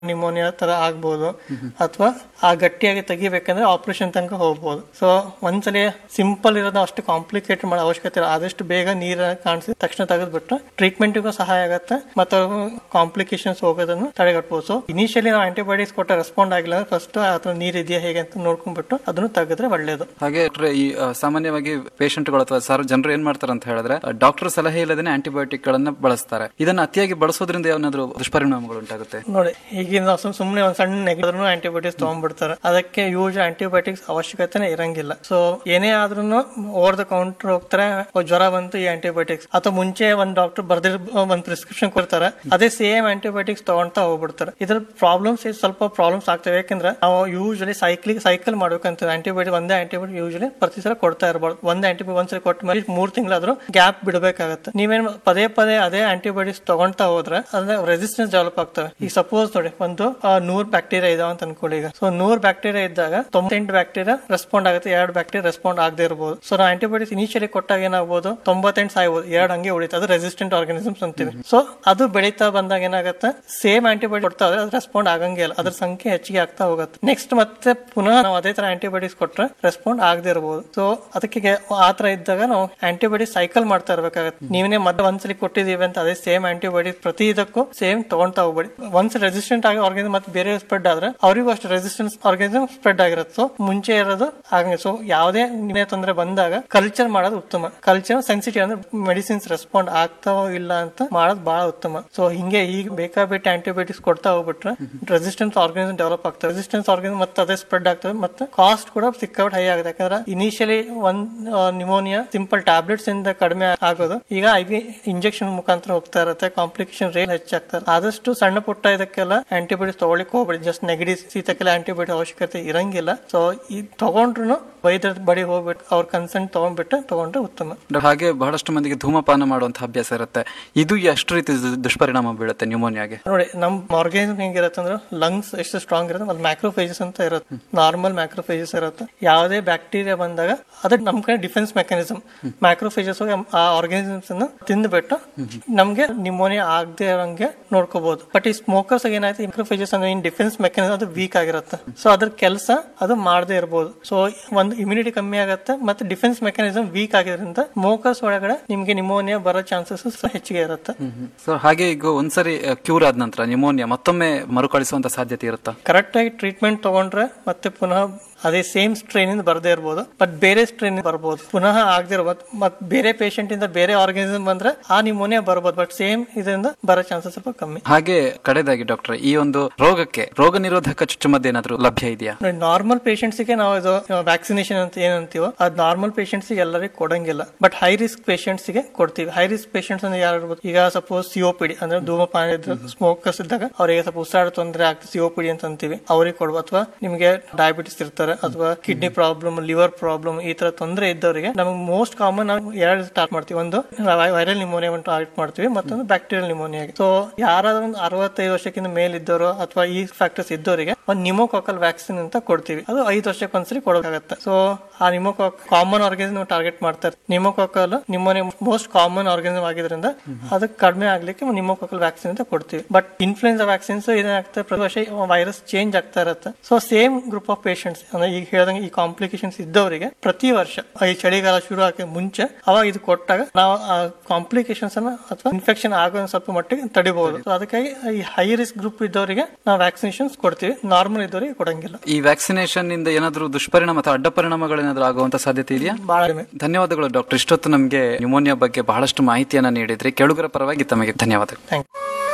pneumonia ತರ ಆಗ್ಬೋದು ಅಥವಾ ಆ ಗಟ್ಟಿಯಾಗಿ ತೆಗಿಬೇಕಂದ್ರೆ ಆಪರೇಷನ್ ತನಕ ಹೋಗ್ಬೋದು ಸೊ ಒಂದ್ಸಲಿ ಸಿಂಪಲ್ ಇರೋದು ಅಷ್ಟು ಕಾಂಪ್ಲಿಕೇಟೆಡ್ ಮಾಡೋ ಅವಶ್ಯಕತೆ ಇಲ್ಲ ಆದಷ್ಟು ಬೇಗ ನೀರ ಕಾಣಿಸಿ ತಕ್ಷಣ ತೆಗೆದ್ಬಿಟ್ರೆ ಟ್ರೀಟ್ಮೆಂಟ್ಗೂ ಸಹಾಯ ಆಗುತ್ತೆ ಮತ್ತು ಕಾಂಪ್ಲಿಕೇಶನ್ಸ್ ಹೋಗೋದನ್ನು ತಡೆಗಟ್ಬೋದು ಸೊ ಇನಿಷಿಯಲಿ ನಾವು ಆಂಟಿಬಯೋಟಿಕ್ಸ್ ಕೊಟ್ಟ ರೆಸ್ಪಾಂಡ್ ಆಗಿಲ್ಲ ಅಂದ್ರೆ ಫಸ್ಟ್ ಅಥವಾ ನೀರ್ ಇದೆಯಾ ಹೇಗೆ ಅಂತ ನೋಡ್ಕೊಂಡ್ಬಿಟ್ಟು ಅದನ್ನು ತೆಗೆದ್ರೆ ಒಳ್ಳೇದು ಹಾಗೆ ಡಾಕ್ಟ್ರೆ, ಈ ಆ, ಸಾಮಾನ್ಯವಾಗಿ ಪೇಷಂಟ್ಗಳು ಅಥವಾ ಸರ್ ಜನರು ಏನ್ ಮಾಡ್ತಾರೆ ಅಂತ ಹೇಳಿದ್ರೆ ಡಾಕ್ಟರ್ ಸಲಹೆ ಇಲ್ಲದೇನೆ ಆಂಟಿಬಯೋಟಿಕ್ ಗಳನ್ನ ಬಳಸ್ತಾರೆ ಇದನ್ನ ಅತಿಯಾಗಿ ಬಳಸೋದ್ರಿಂದ ಏನಾದ್ರು ದುಷ್ಪರಿಣಾಮಗಳು ಉಂಟಾಗುತ್ತೆ ನೋಡಿ ಈಗಿನ ನಾವು ಸುಮ್- ಸುಮ್ನೆ ಒಂದ್ ಸಣ್ಣ ನೆಗದ್ರು ಆಂಟಿಬಯೋಟಿಕ್ಸ್ ತಗೊಂಡ್ಬಿಡ್ತಾರೆ ಅದಕ್ಕೆ ಯೂಸ್ ಆಂಟಿಬಯೋಟಿಕ್ಸ್ ಅವಶ್ಯಕತೆನೇ ಇರಂಗಿಲ್ಲ ಸೊ ಏನೇ ಆದ್ರೂ ಓವರ್ ದ ಕೌಂಟರ್ ಹೋಗ್ತಾರೆ ಓ, ಜ್ವರ ಬಂತು ಈ ಆಂಟಿಬಯೋಟಿಕ್ಸ್ ಅಥವಾ ಮುಂಚೆ ಒಂದ್ ಡಾಕ್ಟರ್ ಬರ್ದಿರ್ ಒಂದ್ ಪ್ರಿಸ್ಕ್ರಿಪ್ಷನ್ ಕೊಡ್ತಾರೆ ಅದೇ ಸೇಮ್ ಆಂಟಿಬಯೋಟಿಕ್ಸ್ ತಗೊಂತಾ ಹೋಗ್ಬಿಡ್ತಾರೆ ಇದ್ರ ಪ್ರಾಬ್ಲಮ್ಸ್ ಸ್ವಲ್ಪ ಪ್ರಾಬ್ಲಮ್ಸ್ ಆಗ್ತವೆ ಯಾಕಂದ್ರೆ ನಾವು ಯೂಶಲಿ ಸೈಕ್ಲಿಂಗ್ ಸೈಕಲ್ ಮಾಡ್ಬೇಕಂತ ಆಂಟಿಬಯೋಟಿಕ್ ಒಂದೇ ಆಂಟಿಬಯೋಟಿಕ್ ಯೂಶಲಿ ಪ್ರತಿ ಸಲ ಕೊಡ್ತಾ ಇರಬಾರ್ದು ಒಂದೇ ಆಂಟಿಬಯೋಟಿಕ್ ಒಂದ್ಸಲ ಕೊಟ್ಟ ಮೇಲೆ ಮೂರ್ ತಿಂಗಳಾದ್ರೂ ಗ್ಯಾಪ್ ಬಿಡಬೇಕಾಗತ್ತೆ ನೀವೇನ್ ಪದೇ ಪದೇ ಅದೇ ಆಂಟಿಬಯೋಟಿಕ್ಸ್ ತಗೊಂತಾ ಹೋದ್ರೆ ಅದ್ರ ರೆಸಿಸ್ಟೆನ್ಸ್ ಡೆವಲಪ್ ಆಗ್ತವೆ ಈಗ ಸಪೋಸ್ ನೋಡಿ ಒಂದು ಆ, ನೂರ್ ಬ್ಯಾಕ್ಟೀರಿಯಾ ಇದಾವ ಅಂತ ಅನ್ಕೊಳ್ಳಿ ಈಗ ಸೊ ನೂರ್ ಬ್ಯಾಕ್ಟೀರಿಯಾ ಇದ್ದಾಗ ತೊಂಬತ್ತೆಂಟು ಬ್ಯಾಕ್ಟೀರಿಯಾ ರೆಸ್ಪಾಂಡ್ ಆಗುತ್ತೆ ಎರಡು ಬ್ಯಾಕ್ಟೀರಿಯಾ ರೆಸ್ಪಾಂಡ್ ಆಗದೆ ಇರಬಹುದು ಸೊ ನಾವು ಆಂಟಿಬಯೋಟಿಕ್ಸ್ ಇನಿಷಿಯಲಿ ಕೊಟ್ಟಾಗ ಏನಾಗಬಹುದು ತೊಂಬತ್ತೆಂಟು ಸಾಯ್ಬೋದು ಎರಡು ಹಂಗೆ ಉಳಿತು ಅದು ರೆಸಿಸ್ಟೆಂಟ್ ಆರ್ಗಾನಿಸಮ್ಸ್ ಅಂತೀವಿ ಸೊ ಅದು ಬೆಳೀತಾ ಬಂದಾಗ ಏನಾಗುತ್ತೆ ಸೇಮ್ ಆಂಟಿಬಯೋಟಿಕ್ ಕೊಡ್ತಾ ಹೋದ್ರೆ ಅದು ರೆಸ್ಪಾಂಡ್ ಆಗಂಗೆ ಇಲ್ಲ ಅದ್ರ ಸಂಖ್ಯೆ ಹೆಚ್ಚಿಗೆ ಆಗ್ತಾ ಹೋಗುತ್ತೆ ನೆಕ್ಸ್ಟ್ ಮತ್ತೆ ಪುನಃ ನಾವು ಅದೇ ತರ ಆಂಟಿಬಯೋಟಿಕ್ಸ್ ಕೊಟ್ರೆ ರೆಸ್ಪಾಂಡ್ ಆಗದೆ ಇರಬಹುದು ಸೊ ಅದಕ್ಕೆ ಗೆ- ಆ ತರ ಇದ್ದಾಗ ನಾವು ಆಂಟಿಬಯೋಟಿಕ್ ಸೈಕಲ್ ಮಾಡ್ತಾ ಇರ್ಬೇಕಾಗತ್ತೆ ನೀವೇ ಮತ್ತೆ ಒಂದ್ಸಲಿ ಕೊಟ್ಟಿದೀವಿ ಅಂತ ಅದೇ ಸೇಮ್ ಆಂಟಿಬಯೋಟಿಕ್ ಪ್ರತಿ ಇದಕ್ಕೂ ಸೇಮ್ ತಗೊಂತಾ ಹೋಗ್ಬೇಡಿ ಒಂದ್ಸ ರೆಸಿಸ್ಟೆಂಟ್ ಆಗಿ ಆರ್ಗನಿಸಮ್ ಮತ್ತೆ ಬೇರೆ ಸ್ಪ್ರೆಡ್ ಆದ್ರೆ ಅವರಿಗೂ ಅಷ್ಟು ರೆಸಿಸ್ಟೆನ್ಸ್ ಆರ್ಗನಿಸಮ್ ಸ್ಪ್ರೆಡ್ ಆಗಿರುತ್ತೆ ಸೊ ಮುಂಚೆ ಇರೋದು ಹಾಗೆ ಸೊ ಯಾವುದೇ ನಿಮಗೆ ತೊಂದರೆ ಬಂದಾಗ ಕಲ್ಚರ್ ಮಾಡೋದು ಉತ್ತಮ ಕಲ್ಚರ್ ಸೆನ್ಸಿಟಿವ್ ಅಂದ್ರೆ ಮೆಡಿಸಿನ್ಸ್ ರೆಸ್ಪಾಂಡ್ ಆಗ್ತಾವೋ ಇಲ್ಲ ಅಂತ ಮಾಡೋದು ಬಹಳ ಉತ್ತಮ ಸೊ ಹಿಂಗೆ ಈಗ ಬೇಕಾಬಿಟ್ಟು ಆಂಟಿಬಯೋಟಿಕ್ಸ್ ಕೊಡ್ತಾ ಹೋಗ್ಬಿಟ್ರೆ ರೆಸಿಸ್ಟೆನ್ಸ್ ಆರ್ಗನಿಸಮ್ ಡೆವಲಪ್ ಆಗ್ತದೆ ರೆಸಿಸ್ಟೆನ್ಸ್ ಆರ್ಗನಿಸಮ್ ಮತ್ತೆ ಅದೇ ಸ್ಪ್ರೆಡ್ ಆಗ್ತದೆ ಮತ್ತೆ ಕಾಸ್ಟ್ ಕೂಡ ಸಿಕ್ಕಾಬಿಟ್ಟು ಹೈ ಆಗುತ್ತೆ ಯಾಕಂದ್ರೆ ಇನಿಷಿಯಲಿ ಒಂದ್ ನಿಮೋನಿಯಾ ಸಿಂಪಲ್ ಟ್ಯಾಬ್ಲೆಟ್ಸ್ ಇಂದ ಕಡಿಮೆ ಆಗೋದು ಈಗ ಐ ವಿ ಇಂಜೆಕ್ಷನ್ ಮುಖಾಂತರ ಹೋಗ್ತಾ ಇರುತ್ತೆ ಕಾಂಪ್ಲಿಕೇಶನ್ ರೇಟ್ ಹೆಚ್ಚಾಗ್ತದೆ ಆದಷ್ಟು ಸಣ್ಣ ಪುಟ್ಟ ಇದಕ್ಕೆಲ್ಲ ಆಂಟಿಬಯೋಟಿಕ್ಸ್ ತಗೊಳ್ಳಿಕ್ ಹೋಗ್ಬೇಡಿ ಜಸ್ಟ್ ನೆಗಡಿ ಶೀತಕ್ಕೆಲ್ಲ ಆಂಟಿಬಯೋಟಿಕ್ ಅವಶ್ಯಕತೆ ಇರಂಗಿಲ್ಲ ಸೊ ಈ ತಗೊಂಡ್ರು ವೈದ್ಯರ ಬಳಿ ಹೋಗ್ಬಿಟ್ಟು ಅವ್ರ ಕನ್ಸೆಂಟ್ ತಗೊಂಡ್ಬಿಟ್ಟು ತಗೊಂಡ್ರೆ ಉತ್ತಮ ಡಾಕ್ಟರ್, ಹಾಗೆ ಬಹಳಷ್ಟು ಮಂದಿಗೆ ಧೂಮಪಾನ ಮಾಡುವಂತಹ ಅಭ್ಯಾಸ ಇರುತ್ತೆ ಇದು ಎಷ್ಟು ರೀತಿ ದು- ದುಷ್ಪರಿಣಾಮ ಬೀಳುತ್ತೆ ನ್ಯೂಮೋನಿಯಾಗೆ ನೋಡಿ ನಮ್ ಆರ್ಗಾನಿಸಮ್ ಹೆಂಗಿರುತ್ತೆ ಅಂದ್ರೆ ಲಂಗ್ಸ್ ಎಷ್ಟು ಸ್ಟ್ರಾಂಗ್ ಇರುತ್ತೆ ಅದು ಮ್ಯಾಕ್ರೋಫೇಜಸ್ ಅಂತ ಇರುತ್ತೆ ನಾರ್ಮಲ್ ಮ್ಯಾಕ್ರೋಫೇಜಸ್ ಇರುತ್ತೆ ಯಾವುದೇ ಬ್ಯಾಕ್ಟೀರಿಯಾ ಬಂದಾಗ ಅದು ನಮ್ ಕಡೆ ಡಿಫೆನ್ಸ್ ಮೆಕ್ಯಾನಿಸಮ್ ಮ್ಯಾಕ್ರೋಫೇಜಸ್ ಹೋಗಿ ಆ ಆರ್ಗಾನಿಸಮ್ಸ್ ಅನ್ನ ತಿಂದ್ಬಿಟ್ಟು ನಮ್ಗೆ ನಿಮೋನಿಯಾ ಆಗದೆ ಇರೋಂಗೆ ನೋಡ್ಕೋಬಹುದು ಬಟ್ ಈ ಸ್ಮೋಕರ್ಸ್ ಏನಾಯ್ತು ಮ್ಯಾಕ್ರೋಫೇಜಸ್ ಅಂದ್ರೆ ಇನ್ ಡಿಫೆನ್ಸ್ ಮೆಕ್ಯಾನಿಸಮ್ ಅದು ವೀಕ್ ಆಗಿರುತ್ತೆ ಸೊ ಅದ್ರ ಕೆಲಸ ಅದು ಮಾಡದೇ ಇರಬಹುದು ಸೊ ಒಂದು ಇಮ್ಯುನಿಟಿ ಕಮ್ಮಿ ಆಗುತ್ತೆ ಮತ್ತೆ ಡಿಫೆನ್ಸ್ ಮೆಕ್ಯಾನಿಸಮ್ ವೀಕ್ ಆಗಿರೋದ್ರಿಂದ ಸ್ಮೋಕರ್ಸ್ ಒಳಗಡೆ ನಿಮ್ಗೆ ನಿಮೋನಿಯಾ ಬರೋ ಚಾನ್ಸಸ್ ಹೆಚ್ಚಿಗೆ ಇರುತ್ತೆ ಸೊ ಹಾಗೆ ಈಗ ಒಂದ್ಸರಿ ಕ್ಯೂರ್ ಆದ ನಂತರ ನ್ಯೂಮೋನಿಯಾ ಮತ್ತೊಮ್ಮೆ ಮರುಕಳಿಸುವಂತ ಸಾಧ್ಯತೆ ಇರುತ್ತಾ ಕರೆಕ್ಟ್ ಆಗಿ ಟ್ರೀಟ್ಮೆಂಟ್ ತಗೊಂಡ್ರೆ ಮತ್ತೆ ಪುನಃ ಅದೇ ಸೇಮ್ ಸ್ಟ್ರೈನ್ ಇಂದ ಬರದೇ ಇರ್ಬೋದು ಬಟ್ ಬೇರೆ ಸ್ಟ್ರೈನ್ ಬರ್ಬೋದು ಪುನಃ ಆಗದೆ ಇರ್ಬೋದು ಮತ್ ಬೇರೆ ಪೇಷಂಟ್ ಇಂದ ಬೇರೆ ಆರ್ಗನಿಸಮ್ ಬಂದ್ರೆ ಆ ನಿಮೋನಿಯಾ ಬರ್ಬೋದು ಬಟ್ ಸೇಮ್ ಇದರಿಂದ ಬರೋ ಚಾನ್ಸಸ್ ಸ್ವಲ್ಪ ಕಮ್ಮಿ ಹಾಗೆ ಕಡೆದಾಗಿ ಡಾಕ್ಟರ್ ಈ ಒಂದು ರೋಗಕ್ಕೆ ರೋಗ ನಿರೋಧಕ ಚುಚ್ಚುಮದ್ದು ಏನಾದರೂ ಲಭ್ಯ ಇದೆಯಾ ನಾರ್ಮಲ್ ಪೇಷಂಟ್ಸ್ ಗೆ ನಾವು ಇದು ವ್ಯಾಕ್ಸಿನೇಷನ್ ಅಂತ ಏನಂತೀವೋ ಅದು ನಾರ್ಮಲ್ ಪೇಷಂಟ್ಸ್ ಗೆ ಎಲ್ಲರಿಗೂ ಕೊಡಂಗಿಲ್ಲ ಬಟ್ ಹೈ ರಿಸ್ಕ್ ಪೇಷಂಟ್ಸ್ ಗೆ ಕೊಡ್ತೀವಿ ಹೈ ರಿಸ್ಕ್ ಪೇಷಂಟ್ಸ್ ಅಂದ್ರೆ ಯಾರು ಇರ್ಬೋದು ಈಗ ಸಪೋಸ್ ಸಿಒಪಿಡಿ ಅಂದ್ರೆ ಧೂಮಪಾನ ಸ್ಮೋಕರ್ಸ್ ಇದ್ದಾಗ ಅವರಿಗೆ ಸ್ವಲ್ಪ ಉಸಿರಾಡ ತೊಂದರೆ ಆಗ್ತದೆ ಸಿಒಪಿಡಿ ಅಂತ ಅಂತೀವಿ ಅವ್ರಿಗೆ ಕೊಡ್ಬೋದು ಅಥವಾ ನಿಮಗೆ ಡಯಾಬಿಟಿಸ್ ಇರ್ತಾರೆ ಅಥವಾ ಕಿಡ್ನಿ ಪ್ರಾಬ್ಲಮ್ ಲಿವರ್ ಪ್ರಾಬ್ಲಮ್ ಈ ತರ ತೊಂದರೆ ಇದ್ದವರಿಗೆ ನಮಗೆ ಮೋಸ್ಟ್ ಕಾಮನ್ ನಾವು ಎರಡು ಸ್ಟಾರ್ಟ್ ಮಾಡ್ತೀವಿ ಒಂದು ವೈರಲ್ ನಿಮೋನಿಯಾ ಟಾರ್ಗೆಟ್ ಮಾಡ್ತೀವಿ ಮತ್ತೊಂದು ಬ್ಯಾಕ್ಟೀರಿಯಲ್ ನಿಮೋನಿಯಾ ಸೊ ಯಾರಾದ್ರೂ ಒಂದು ಅರವತ್ತೈದು ವರ್ಷಕ್ಕಿಂತ ಮೇಲಿದ್ದವರು ಅಥವಾ ಈ ಫ್ಯಾಕ್ಟರ್ಸ್ ಇದ್ದವರಿಗೆ ಒಂದು ನಿಮೋಕಾಕಲ್ ವ್ಯಾಕ್ಸಿನ್ ಅಂತ ಕೊಡ್ತೀವಿ ಅದು ಐದು ವರ್ಷಕ್ಕೆ ಒಂದ್ಸರಿ ಕೊಡೋಕ್ಕಾಗತ್ತೆ ಸೊ ಆ ನಿಮೋಕಾಕ್ ಕಾಮನ್ ಆರ್ಗನಿಸಮ್ ಟಾರ್ಗೆಟ್ ಮಾಡ್ತಾರೆ pneumococcal pneumonia most common organism ಆಗಿದ್ರಿಂದ ಅದಕ್ಕೆ ಕಡಿಮೆ ಆಗ್ಲಿಕ್ಕೆ ನಿಮೋಕಾಕಲ್ ವ್ಯಾಕ್ಸಿನ್ ಅಂತ ಕೊಡ್ತೀವಿ ಬಟ್ ಇನ್ಫ್ಲೂಯೆನ್ಸಾ ವ್ಯಾಕ್ಸಿನ್ಸ್ ಏನಾಗ್ತದೆ ಪ್ರತಿ ವರ್ಷ ವೈರಸ್ ಚೇಂಜ್ ಆಗ್ತಾ ಇರುತ್ತೆ so same group of patients ಅಂದ್ರೆ ಈಗ ಹೇಳ್ದಂಗೆ ಈ ಕಾಂಪ್ಲಿಕೇಶನ್ಸ್ ಇದ್ದವರಿಗೆ ಪ್ರತಿ ವರ್ಷ ಈ ಚಳಿಗಾಲ ಶುರು ಆಗಿ ಮುಂಚೆ ಅವಾಗ ಇದು ಕೊಟ್ಟಾಗ ನಾವು ಆ ಕಾಂಪ್ಲಿಕೇಶನ್ಸ್ ಅನ್ನ ಅಥವಾ ಇನ್ಫೆಕ್ಷನ್ ಆಗೋ ಸ್ವಲ್ಪ ಮಟ್ಟಿಗೆ ತಡಿಬಹುದು ಸೊ ಅದಕ್ಕಾಗಿ ಈ ಹೈ ರಿಸ್ಕ್ ಗ್ರೂಪ್ ಇದ್ದವರಿಗೆ ನಾವು ವ್ಯಾಕ್ಸಿನೇಷನ್ಸ್ ಕೊಡ್ತೀವಿ ನಾರ್ಮಲ್ ಇದ್ದವರಿಗೆ ಕೊಡಂಗಿಲ್ಲ ಈ ವ್ಯಾಕ್ಸಿನೇಷನ್ ಇಂದ ಏನಾದರೂ ದುಷ್ಪರಿಣಾಮ ಅಥವಾ ಅಡ್ಡ ಪರಿಣಾಮಗಳೇನಾದ್ರೂ ಆಗುವಂತ ಸಾಧ್ಯತೆ ಇದೆಯಾ ಬಹಳ ಕಡಿಮೆ ಧನ್ಯವಾದಗಳು ಡಾಕ್ಟರ್ ಇಷ್ಟೊತ್ತು ನಮಗೆ ನ್ಯೂಮೋನಿಯಾ ಬಗ್ಗೆ ಬಹಳಷ್ಟು ಮಾಹಿತಿಯನ್ನ ನೀಡಿದ್ರಿ ಕೆಳುಗರ ಪರವಾಗಿ ತಮಗೆ ಧನ್ಯವಾದಗಳು ಥ್ಯಾಂಕ್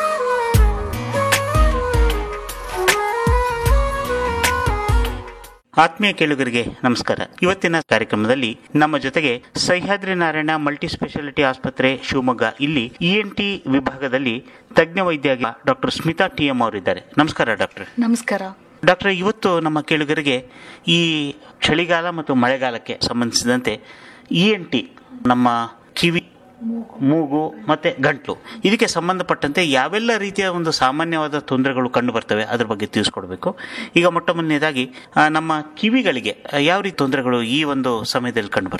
ಆತ್ಮೀಯ ಕೇಳುಗರಿಗೆ ನಮಸ್ಕಾರ ಇವತ್ತಿನ ಕಾರ್ಯಕ್ರಮದಲ್ಲಿ ನಮ್ಮ ಜೊತೆಗೆ ಸಹ್ಯಾದ್ರಿ ನಾರಾಯಣ ಮಲ್ಟಿ ಸ್ಪೆಷಾಲಿಟಿ ಆಸ್ಪತ್ರೆ ಶಿವಮೊಗ್ಗ ಇಲ್ಲಿ ಇಎನ್ಟಿ ವಿಭಾಗದಲ್ಲಿ ತಜ್ಞ ವೈದ್ಯ ಡಾಕ್ಟರ್ ಸ್ಮಿತಾ ಟಿ ಎಂ ಅವರಿದ್ದಾರೆ ನಮಸ್ಕಾರ ಡಾಕ್ಟರ್ ನಮಸ್ಕಾರ ಡಾಕ್ಟರ್ ಇವತ್ತು ನಮ್ಮ ಕೇಳುಗರಿಗೆ ಈ ಚಳಿಗಾಲ ಮತ್ತು ಮಳೆಗಾಲಕ್ಕೆ ಸಂಬಂಧಿಸಿದಂತೆ ಇ ಎನ್ ಟಿ ನಮ್ಮ ಕಿವಿ ಮೂಗು ಮತ್ತೆ ಗಂಟ್ಲು ಇದಕ್ಕೆ ಸಂಬಂಧಪಟ್ಟಂತೆ ಯಾವೆಲ್ಲ ರೀತಿಯ ಒಂದು ಸಾಮಾನ್ಯವಾದ ತೊಂದರೆಗಳು ಕಂಡು ಬರ್ತವೆ ಅದ್ರ ಬಗ್ಗೆ ತಿಳಿಸ್ಕೊಡ್ಬೇಕು ಈಗ ಮೊಟ್ಟ ಮೊದಲನೇದಾಗಿ ಆ, ನಮ್ಮ ಕಿವಿಗಳಿಗೆ ಆ, ಯಾವ ರೀತಿ ತೊಂದರೆಗಳು ಈ ಒಂದು ಸಮಯದಲ್ಲಿ ಕಂಡು ಬರ್ತವೆ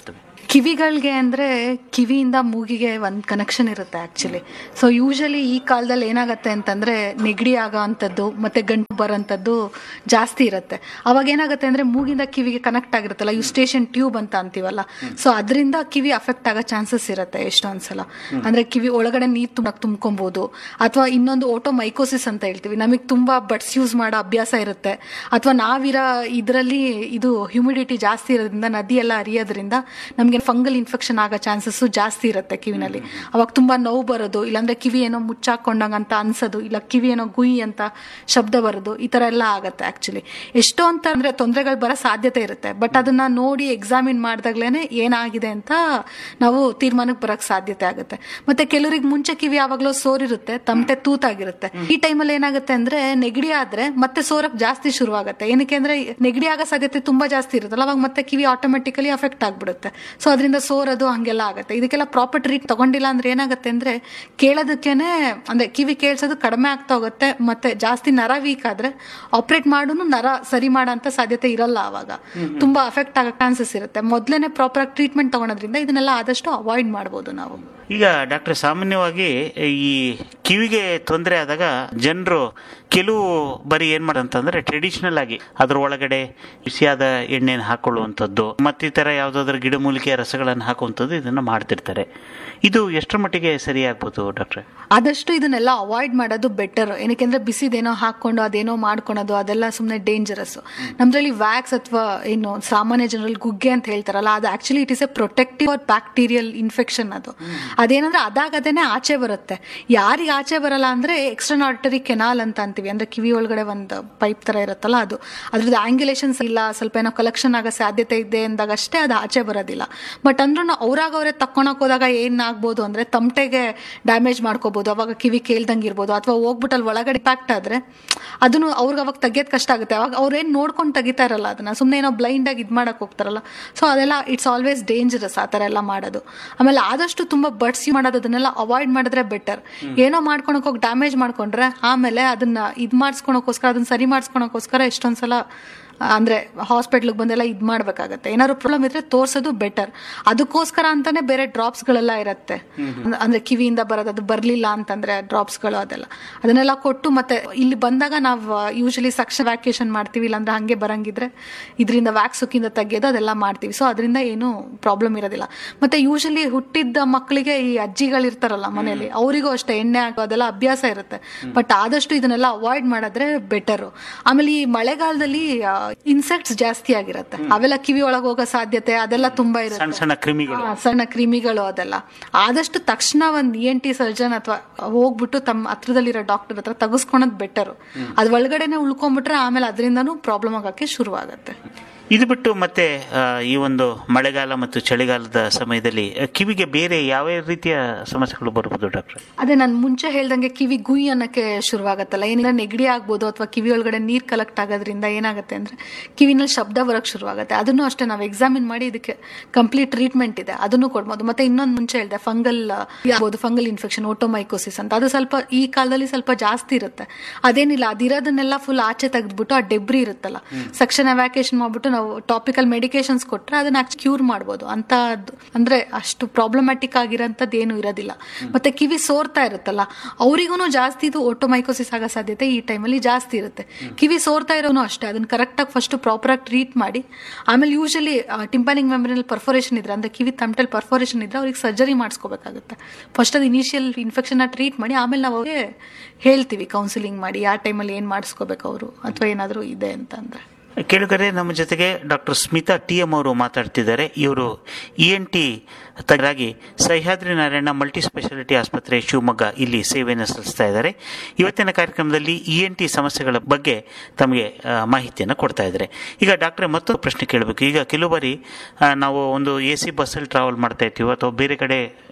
ಕಿವಿಗಳಿಗೆ ಅಂದ್ರೆ ಕಿವಿಯಿಂದ ಮೂಗಿಗೆ ಒಂದು ಕನೆಕ್ಷನ್ ಇರುತ್ತೆ ಆಕ್ಚುಲಿ ಸೊ ಯೂಶಲಿ ಈ ಕಾಲದಲ್ಲಿ ಏನಾಗತ್ತೆ ಅಂತಂದ್ರೆ ನೆಗಡಿ ಆಗೋ ಅಂಥದ್ದು ಮತ್ತೆ ಗಂಟು ಬರೋಂಥದ್ದು ಜಾಸ್ತಿ ಇರುತ್ತೆ ಅವಾಗ ಏನಾಗುತ್ತೆ ಅಂದ್ರೆ ಮೂಗಿಂದ ಕಿವಿಗೆ ಕನೆಕ್ಟ್ ಆಗಿರುತ್ತಲ್ಲ ಯುಸ್ಟೇಷನ್ ಟ್ಯೂಬ್ ಅಂತ ಅಂತೀವಲ್ಲ ಸೊ ಅದರಿಂದ ಕಿವಿ ಅಫೆಕ್ಟ್ ಆಗೋ ಚಾನ್ಸಸ್ ಇರುತ್ತೆ ಎಷ್ಟೊಂದ್ಸಲ ಅಂದ್ರೆ ಕಿವಿ ಒಳಗಡೆ ನೀರು ತುಂಬ ತುಂಬ್ಕೊಬಹುದು ಅಥವಾ ಇನ್ನೊಂದು ಓಟೋ ಮೈಕೋಸಿಸ್ ಅಂತ ಹೇಳ್ತೀವಿ ನಮಗೆ ತುಂಬಾ ಬಡ್ಸ್ ಯೂಸ್ ಮಾಡೋ ಅಭ್ಯಾಸ ಇರುತ್ತೆ ಅಥವಾ ನಾವಿರೋ ಇದರಲ್ಲಿ ಇದು ಹ್ಯೂಮಿಡಿಟಿ ಜಾಸ್ತಿ ಇರೋದ್ರಿಂದ ನದಿ ಎಲ್ಲ ಹರಿಯೋದ್ರಿಂದ ನಮಗೆ ಫಂಗಲ್ ಇನ್ಫೆಕ್ಷನ್ ಆಗೋ ಚಾನ್ಸಸ್ ಜಾಸ್ತಿ ಇರುತ್ತೆ ಕಿವಿನಲ್ಲಿ ಅವಾಗ ತುಂಬಾ ನೋವು ಬರೋದು ಇಲ್ಲಾಂದ್ರೆ ಕಿವಿ ಏನೋ ಮುಚ್ಚಾಕೊಂಡಂಗ ಅಂತ ಅನ್ಸೋದು ಇಲ್ಲ ಕಿವಿ ಏನೋ ಗುಯಿ ಅಂತ ಶಬ್ದ ಬರೋದು ಈ ತರ ಎಲ್ಲ ಆಗತ್ತೆ ಆಕ್ಚುಲಿ ಎಷ್ಟೋ ಅಂತ ಅಂದ್ರೆ ತೊಂದರೆಗಳು ಬರೋ ಸಾಧ್ಯತೆ ಇರುತ್ತೆ ಬಟ್ ಅದನ್ನ ನೋಡಿ ಎಕ್ಸಾಮಿನ್ ಮಾಡಿದಾಗ್ಲೇನೆ ಏನಾಗಿದೆ ಅಂತ ನಾವು ತೀರ್ಮಾನಕ್ಕೆ ಬರಕ್ ಸಾಧ್ಯತೆ ಆಗುತ್ತೆ ಮತ್ತೆ ಕೆಲವರಿಗೆ ಮುಂಚೆ ಕಿವಿ ಯಾವಾಗಲೂ ಸೋರಿರುತ್ತೆ ತಮಟೆ ತೂತಾಗಿರುತ್ತೆ ಈ ಟೈಮಲ್ಲಿ ಏನಾಗುತ್ತೆ ಅಂದ್ರೆ ನೆಗಡಿ ಆದ್ರೆ ಮತ್ತೆ ಸೋರಕ್ ಜಾಸ್ತಿ ಶುರುವಾಗುತ್ತೆ ಏನಕ್ಕೆ ಅಂದ್ರೆ ನೆಗಡಿ ಆಗೋ ಸಾಧ್ಯತೆ ತುಂಬಾ ಜಾಸ್ತಿ ಇರುತ್ತಲ್ಲ ಅವಾಗ ಮತ್ತೆ ಕಿವಿ ಆಟೋಮೆಟಿಕಲಿ ಅಫೆಕ್ಟ್ ಆಗ್ಬಿಡುತ್ತೆ ಸೊ ಅದರಿಂದ ಸೋರೋದು ಹಂಗೆಲ್ಲ ಆಗುತ್ತೆ ಇದಕ್ಕೆಲ್ಲ ಪ್ರಾಪರ್ ಟ್ರೀಟ್ ತಗೊಂಡಿಲ್ಲ ಅಂದ್ರೆ ಏನಾಗುತ್ತೆ ಅಂದ್ರೆ ಕೇಳೋದಕ್ಕೇನೆ ಅಂದ್ರೆ ಕಿವಿ ಕೇಳಿಸೋದು ಕಡಿಮೆ ಆಗ್ತಾ ಹೋಗುತ್ತೆ ಮತ್ತೆ ಜಾಸ್ತಿ ನರ ವೀಕ್ ಆದ್ರೆ ಆಪರೇಟ್ ಮಾಡೋನು ನರ ಸರಿ ಮಾಡೋ ಸಾಧ್ಯತೆ ಇರಲ್ಲ ಅವಾಗ ತುಂಬಾ ಅಫೆಕ್ಟ್ ಆಗೋ ಚಾನ್ಸಸ್ ಇರುತ್ತೆ ಮೊದಲೇನೆ ಪ್ರಾಪರ್ ಆಗಿ ಟ್ರೀಟ್ಮೆಂಟ್ ತಗೊಳೋದ್ರಿಂದ ಇದನ್ನೆಲ್ಲ ಆದಷ್ಟು ಅವಾಯ್ಡ್ ಮಾಡ್ಬೋದು ನಾವು ಈಗ ಡಾಕ್ಟರ್ ಸಾಮಾನ್ಯವಾಗಿ ಈ ಕಿವಿಗೆ ತೊಂದರೆ ಆದಾಗ ಜನರು ಕೆಲವು ಬರೀ ಏನ್ ಮಾಡಂತಂದ್ರೆ ಟ್ರೆಡಿಷನಲ್ ಆಗಿ ಅದ್ರ ಒಳಗಡೆ ಬಿಸಿಯಾದ ಎಣ್ಣೆನ ಹಾಕೊಳ್ಳುವಂಥದ್ದು ಮತ್ತಿತರ ಯಾವ್ದಾದ್ರು ಗಿಡಮೂಲಿಕೆಯ ರಸಗಳನ್ನು ಹಾಕುವಂಥದ್ದು ಇದನ್ನ ಮಾಡ್ತಿರ್ತಾರೆ ಇದು ಎಷ್ಟರ ಮಟ್ಟಿಗೆ ಸರಿಯಾಗ್ಬೋದು ಡಾಕ್ಟ್ರೆ ಆದಷ್ಟು ಇದನ್ನೆಲ್ಲ ಅವಾಯ್ಡ್ ಮಾಡೋದು ಬೆಟರ್ ಏನಕ್ಕೆಂದ್ರೆ ಬಿಸಿದೇನೋ ಹಾಕೊಂಡು ಅದೇನೋ ಮಾಡ್ಕೊಳೋದು ಅದೆಲ್ಲ ಸುಮ್ಮನೆ ಡೇಂಜರಸ್ ನಮ್ದ್ರಲ್ಲಿ ವ್ಯಾಕ್ಸ್ ಅಥವಾ ಏನು ಸಾಮಾನ್ಯ ಜನರಲ್ಲಿ ಗುಗ್ಗೆ ಅಂತ ಹೇಳ್ತಾರಲ್ಲ ಅದು actually it is a protective or bacterial infection ಅದು ಅದೇನಂದ್ರೆ ಅದಾಗದೇನೆ ಆಚೆ ಬರುತ್ತೆ ಯಾರಿಗೆ ಆಚೆ ಬರಲ್ಲ ಅಂದ್ರೆ ಎಕ್ಸ್ಟರ್ನ್ ಆರ್ಟರಿ ಕೆನಾಲ್ ಅಂತ ಅಂತೀವಿ ಅಂದ್ರೆ ಕಿವಿ ಒಳಗಡೆ ಒಂದು ಪೈಪ್ ತರ ಇರುತ್ತಲ್ಲ ಅದು ಅದ್ರದ್ದು ಆಂಗ್ಯುಲೇಷನ್ಸ್ ಇಲ್ಲ ಸ್ವಲ್ಪ ಏನೋ ಕಲೆಕ್ಷನ್ ಆಗೋ ಸಾಧ್ಯತೆ ಇದೆ ಅಂದಾಗ ಅಷ್ಟೇ ಅದು ಆಚೆ ಬರೋದಿಲ್ಲ ಬಟ್ ಅಂದ್ರೂ ಅವ್ರಾಗ ಅವರೇ ತಕ್ಕೊಳಕ್ ಹೋದಾಗ ಏನಾಗ್ಬೋದು ಅಂದ್ರೆ ತಮಟೆಗೆ ಡ್ಯಾಮೇಜ್ ಮಾಡ್ಕೋಬಹುದು ಅವಾಗ ಕಿವಿ ಕೇಳ್ದಂಗೆ ಇರ್ಬೋದು ಅಥವಾ ಹೋಗ್ಬಿಟ್ಟು ಅಲ್ಲಿ ಒಳಗಡೆ ಇಂಪ್ಯಾಕ್ಟ್ ಆದ್ರೆ ಅದನ್ನು ಅವ್ರಿಗೆ ಅವಾಗ ತೆಗಿಯೋದು ಕಷ್ಟ ಆಗುತ್ತೆ ಅವಾಗ ಅವ್ರೇನ್ ನೋಡ್ಕೊಂಡು ತೆಗಿತಾ ಇರಲ್ಲ ಅದನ್ನ ಸುಮ್ಮನೆ ಏನೋ ಬ್ಲೈಂಡ್ ಆಗಿ ಇದು ಮಾಡಕ್ ಹೋಗ್ತಾರಲ್ಲ ಸೊ ಅದೆಲ್ಲ ಇಟ್ಸ್ ಆಲ್ವೇಸ್ ಡೇಂಜರಸ್ ಆ ಥರ ಎಲ್ಲ ಮಾಡೋದು ಆಮೇಲೆ ಆದಷ್ಟು ತುಂಬಾ ಬಡ್ಸ್ ಮಾಡೋದು ಅದನ್ನೆಲ್ಲ ಅವಾಯ್ಡ್ ಮಾಡಿದ್ರೆ ಬೆಟರ್ ಏನೋ ಮಾಡ್ಕೊಳಕ್ ಹೋಗಿ ಡ್ಯಾಮೇಜ್ ಮಾಡ್ಕೊಂಡ್ರೆ ಆಮೇಲೆ ಅದನ್ನ ಇದ್ ಮಾಡಿಸ್ಕೊಳಕ್ಕೋಸ್ಕರ ಅದನ್ನ ಸರಿ ಮಾಡಿಸ್ಕೊಳಕ್ಕೋಸ್ಕರ ಎಷ್ಟೊಂದ್ಸಲ ಅಂದ್ರೆ ಹಾಸ್ಪಿಟ್ಲಿಗೆ ಬಂದೆಲ್ಲ ಇದ್ ಮಾಡ್ಬೇಕಾಗತ್ತೆ ಏನಾದ್ರು ಪ್ರಾಬ್ಲಮ್ ಇದ್ರೆ ತೋರ್ಸೋದು ಬೆಟರ್ ಅದಕ್ಕೋಸ್ಕರ ಅಂತಾನೆ ಬೇರೆ ಡ್ರಾಪ್ಸ್ ಗಳೆಲ್ಲ ಇರತ್ತೆ ಅಂದ್- ಅಂದ್ರೆ ಕಿವಿಯಿಂದ ಬರೋದು ಅದು ಬರ್ಲಿಲ್ಲ ಅಂತಂದ್ರೆ ಡ್ರಾಪ್ಸ್ ಗಳು ಅದೆಲ್ಲ ಅದನ್ನೆಲ್ಲ ಕೊಟ್ಟು ಮತ್ತೆ ಇಲ್ಲಿ ಬಂದಾಗ ನಾವು ಯೂಶಲಿ ಸಕ್ಷ ವ್ಯಾಕ್ಯೇಷನ್ ಮಾಡ್ತೀವಿ ಇಲ್ಲಾಂದ್ರೆ ಹಂಗೆ ಬರಂಗಿದ್ರೆ ಇದರಿಂದ ವ್ಯಾಕ್ಸ್ ಸುಕ್ಕಿಂದ ತೆಗೆಯೋದು ಅದೆಲ್ಲ ಮಾಡ್ತೀವಿ ಸೊ ಅದರಿಂದ ಏನು ಪ್ರಾಬ್ಲಮ್ ಇರೋದಿಲ್ಲ ಮತ್ತೆ ಯೂಶಲಿ ಹುಟ್ಟಿದ್ದ ಮಕ್ಕಳಿಗೆ ಈ ಅಜ್ಜಿಗಳಿರ್ತಾರಲ್ಲ ಮನೆಯಲ್ಲಿ ಅವರಿಗೂ ಅಷ್ಟೇ ಎಣ್ಣೆ ಹಾಕೋ ಅದೆಲ್ಲ ಅಭ್ಯಾಸ ಇರುತ್ತೆ ಬಟ್ ಆದಷ್ಟು ಇದನ್ನೆಲ್ಲ ಅವಾಯ್ಡ್ ಮಾಡಿದ್ರೆ ಬೆಟರು ಆಮೇಲೆ ಈ ಮಳೆಗಾಲದಲ್ಲಿ ಇನ್ಸೆಕ್ಟ್ಸ್ ಜಾಸ್ತಿ ಆಗಿರುತ್ತೆ ಅವೆಲ್ಲ ಕಿವಿ ಒಳಗೆ ಹೋಗೋ ಸಾಧ್ಯತೆ ಅದೆಲ್ಲ ತುಂಬಾ ಸಣ್ಣ ಇರುತ್ತೆ ಸಣ್ಣ ಕ್ರಿಮಿಗಳು ಆ, ಸಣ್ಣ ಕ್ರಿಮಿಗಳು ಅದೆಲ್ಲ ಆದಷ್ಟು ತಕ್ಷಣ ಒಂದು ಇ ಎನ್ ಟಿ ಸರ್ಜನ್ ಅಥವಾ ಹೋಗ್ಬಿಟ್ಟು ತಮ್ಮ ಹತ್ರದಲ್ಲಿರೋ ಡಾಕ್ಟರ್ ಹತ್ರ ತೆಗೆಸ್ಕೊಳೋದು ಬೆಟರ್ ಅದ್ ಒಳಗಡೆನೆ ಉಳ್ಕೊಂಡ್ಬಿಟ್ರೆ ಆಮೇಲೆ ಅದರಿಂದನೂ ಪ್ರಾಬ್ಲಮ್ ಆಗಕ್ಕೆ ಶುರುವಾಗತ್ತೆ ಇದು ಬಿಟ್ಟು ಮತ್ತೆ ಆ, ಈ ಒಂದು ಮಳೆಗಾಲ ಮತ್ತು ಚಳಿಗಾಲದ ಸಮಯದಲ್ಲಿ ಆ, ಕಿವಿಗೆ ಬೇರೆ ಯಾವ ರೀತಿಯ ಸಮಸ್ಯೆಗಳು ಬರಬಹುದು ಡಾಕ್ಟರ್ ಅದೇ ನಾನು ಮುಂಚೆ ಹೇಳ್ದಂಗೆ ಕಿವಿ ಗುಯ್ ಅನ್ನಕ್ಕೆ ಶುರುವಾಗತ್ತಲ್ಲ ಏನಿಲ್ಲ ನೆಗಡಿ ಆಗ್ಬೋದು ಅಥವಾ ಕಿವಿ ಒಳಗಡೆ ನೀರ್ ಕಲೆಕ್ಟ್ ಆಗೋದ್ರಿಂದ ಏನಾಗುತ್ತೆ ಅಂದ್ರೆ ಕಿವಿನಲ್ಲಿ ಶಬ್ದ ಬರಕ್ ಶುರುವಾಗುತ್ತೆ ಅದನ್ನು ಅಷ್ಟೇ ನಾವು ಎಕ್ಸಾಮಿನ್ ಮಾಡಿ ಇದಕ್ಕೆ ಕಂಪ್ಲೀಟ್ ಟ್ರೀಟ್ಮೆಂಟ್ ಇದೆ ಅದನ್ನು ಕೊಡ್ಬೋದು ಮತ್ತೆ ಇನ್ನೊಂದು ಮುಂಚೆ ಹೇಳಿದೆ ಫಂಗಲ್ ಆಗ್ಬೋದು ಫಂಗಲ್ ಇನ್ಫೆಕ್ಷನ್ ಓಟೋಮೈಕೋಸಿಸ್ ಅಂತ ಅದು ಸ್ವಲ್ಪ ಈ ಕಾಲದಲ್ಲಿ ಸ್ವಲ್ಪ ಜಾಸ್ತಿ ಇರುತ್ತೆ ಅದೇನಿಲ್ಲ ಅದಿರೋದನ್ನೆಲ್ಲ ಫುಲ್ ಆಚೆ ತೆಗೆದ್ಬಿಟ್ಟು ಆ ಡೆಬ್ರಿ ಇರುತ್ತಲ್ಲ ಸಕ್ಷನ್ ವ್ಯಾಕೇಶನ್ ಮಾಡ್ಬಿಟ್ಟು ನಾವು ಟಾಪಿಕಲ್ ಮೆಡಿಕೇಶನ್ಸ್ ಕೊಟ್ರೆ ಅದನ್ನ ಕ್ಯೂರ್ ಮಾಡ್ಬೋದು ಅಂತ ಅಂದ್ರೆ ಅಷ್ಟು ಪ್ರಾಬ್ಲಮ್ಯಾಟಿಕ್ ಆಗಿರೋಂಥದ್ದು ಏನು ಇರೋದಿಲ್ಲ ಮತ್ತೆ ಕಿವಿ ಸೋರ್ತಾ ಇರುತ್ತಲ್ಲ ಅವರಿಗೂ ಜಾಸ್ತಿ ಇದು ಓಟೋಮೈಕೋಸಿಸ್ ಆಗೋ ಸಾಧ್ಯತೆ ಈ ಟೈಮಲ್ಲಿ ಜಾಸ್ತಿ ಇರುತ್ತೆ ಕಿವಿ ಸೋರ್ತಾ ಇರೋನು ಅಷ್ಟೇ ಅದನ್ನ ಕರೆಕ್ಟಾಗಿ ಫಸ್ಟ್ ಪ್ರಾಪರ್ ಆಗಿ ಟ್ರೀಟ್ ಮಾಡಿ ಆಮೇಲೆ ಯೂಶಲಿ ಟಿಂಪಾನಿಂಗ್ ಮೆಮರಿನಲ್ ಪರ್ಫೋರೇಷನ್ ಇದ್ರೆ ಅಂದ್ರೆ ಕಿವಿ ತಮಟಲ್ ಪರ್ಫೋರೇಷನ್ ಇದ್ರೆ ಅವ್ರಿಗೆ ಸರ್ಜರಿ ಮಾಡಿಸ್ಕೋಬೇಕಾಗುತ್ತೆ ಫಸ್ಟ್ ಅದು ಇನಿಷಿಯಲ್ ಇನ್ಫೆಕ್ಷನ್ ಟ್ರೀಟ್ ಮಾಡಿ ಆಮೇಲೆ ನಾವು ಅವ್ರಿಗೆ ಹೇಳ್ತೀವಿ ಕೌನ್ಸಿಲಿಂಗ್ ಮಾಡಿ ಯಾವ ಟೈಮಲ್ಲಿ ಏನು ಮಾಡಿಸ್ಕೋಬೇಕು ಅವರು ಅಥವಾ ಏನಾದರೂ ಇದೆ ಅಂತ ಅಂದ್ರೆ ಕೇಳುಗರೆ ನಮ್ಮ ಜೊತೆಗೆ ಡಾಕ್ಟರ್ ಸ್ಮಿತಾ ಟಿ ಎಂ ಅವರು ಮಾತಾಡ್ತಿದ್ದಾರೆ ಇವರು ಇ ಎನ್ ಟಿ ತಜ್ಞರಾಗಿ ಸಹ್ಯಾದ್ರಿ ನಾರಾಯಣ ಮಲ್ಟಿ ಸ್ಪೆಷಾಲಿಟಿ ಆಸ್ಪತ್ರೆ ಶಿವಮೊಗ್ಗ ಇಲ್ಲಿ ಸೇವೆಯನ್ನು ಸಲ್ಲಿಸ್ತಾ ಇದ್ದಾರೆ ಇವತ್ತಿನ ಕಾರ್ಯಕ್ರಮದಲ್ಲಿ ಇ ಎನ್ ಟಿ ಸಮಸ್ಯೆಗಳ ಬಗ್ಗೆ ತಮಗೆ ಆ, ಮಾಹಿತಿಯನ್ನು ಕೊಡ್ತಾ ಇದ್ದಾರೆ ಈಗ ಡಾಕ್ಟ್ರೆ ಮತ್ತೊಂದು ಪ್ರಶ್ನೆ ಕೇಳಬೇಕು ಈಗ ಕೆಲವು ಬಾರಿ ಆ, ನಾವು ಒಂದು ಎ ಸಿ ಬಸ್ಸಲ್ಲಿ ಟ್ರಾವೆಲ್ ಮಾಡ್ತಾ ಇರ್ತೀವಿ ಅಥವಾ ಬೇರೆ ಕಡೆ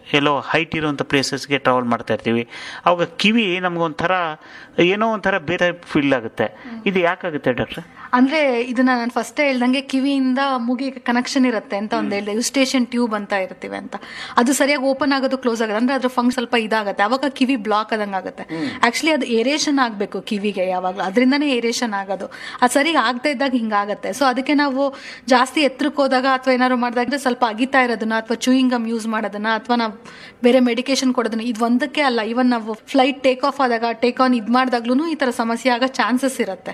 ಎಲ್ಲೋ ಹೈಟ್ ಇರುವಂಥ ಪ್ಲೇಸಸ್ಗೆ ಟ್ರಾವೆಲ್ ಮಾಡ್ತಾ ಇರ್ತೀವಿ ಅವಾಗ ಕಿವಿ ನಮಗೊಂಥರ ಏನೋ ಒಂಥರ ಬೇರೆ ಫೀಲ್ ಆಗುತ್ತೆ ಇದು ಯಾಕಾಗುತ್ತೆ ಡಾಕ್ಟ್ರೆ ಅಂದ್ರೆ ಇದನ್ನ ನಾನು ಫಸ್ಟ್ ಹೇಳ್ದಂಗೆ ಕಿವಿಯಿಂದ ಮೂಗಿಗೆ ಕನೆಕ್ಷನ್ ಇರುತ್ತೆ ಅಂತ ಒಂದು ಹೇಳಿದೆ ಯುಸ್ಟೇಷನ್ ಟ್ಯೂಬ್ ಅಂತ ಇರ್ತೀವಿ ಅಂತ ಅದು ಸರಿಯಾಗಿ ಓಪನ್ ಆಗೋದು ಕ್ಲೋಸ್ ಆಗೋದು ಅಂದ್ರೆ ಅದ್ರ ಫಂಕ್ ಸ್ವಲ್ಪ ಇದಾಗುತ್ತೆ ಅವಾಗ ಕಿವಿ ಬ್ಲಾಕ್ ಆದಂಗೆ ಆಗುತ್ತೆ ಆಕ್ಚುಲಿ ಅದು ಏರೇಷನ್ ಆಗಬೇಕು ಕಿವಿಗೆ ಯಾವಾಗಲೂ ಅದರಿಂದನೇ ಏರೇಷನ್ ಆಗೋದು ಅದು ಸರಿ ಆಗದೆ ಇದ್ದಾಗ ಹಿಂಗಾಗತ್ತೆ ಸೊ ಅದಕ್ಕೆ ನಾವು ಜಾಸ್ತಿ ಎತ್ತರಕ್ಕೆ ಹೋದಾಗ ಅಥವಾ ಏನಾದ್ರು ಮಾಡಿದಾಗ ಸ್ವಲ್ಪ ಅಗಿತಾ ಇರೋದನ್ನ ಅಥವಾ ಚೂಯಿಂಗ್ ಗಮ್ ಯೂಸ್ ಮಾಡೋದನ್ನ ಅಥವಾ ನಾವು ಬೇರೆ ಮೆಡಿಕೇಶನ್ ಕೊಡೋದನ್ನ ಇದು ಒಂದಕ್ಕೆ ಅಲ್ಲ ಇವನ್ ನಾವು ಫ್ಲೈಟ್ ಟೇಕ್ ಆಫ್ ಆದಾಗ ಟೇಕ್ ಆನ್ ಇದು ಮಾಡಿದಾಗ್ಲೂ ಈ ತರ ಸಮಸ್ಯೆ ಆಗೋ ಚಾನ್ಸಸ್ ಇರುತ್ತೆ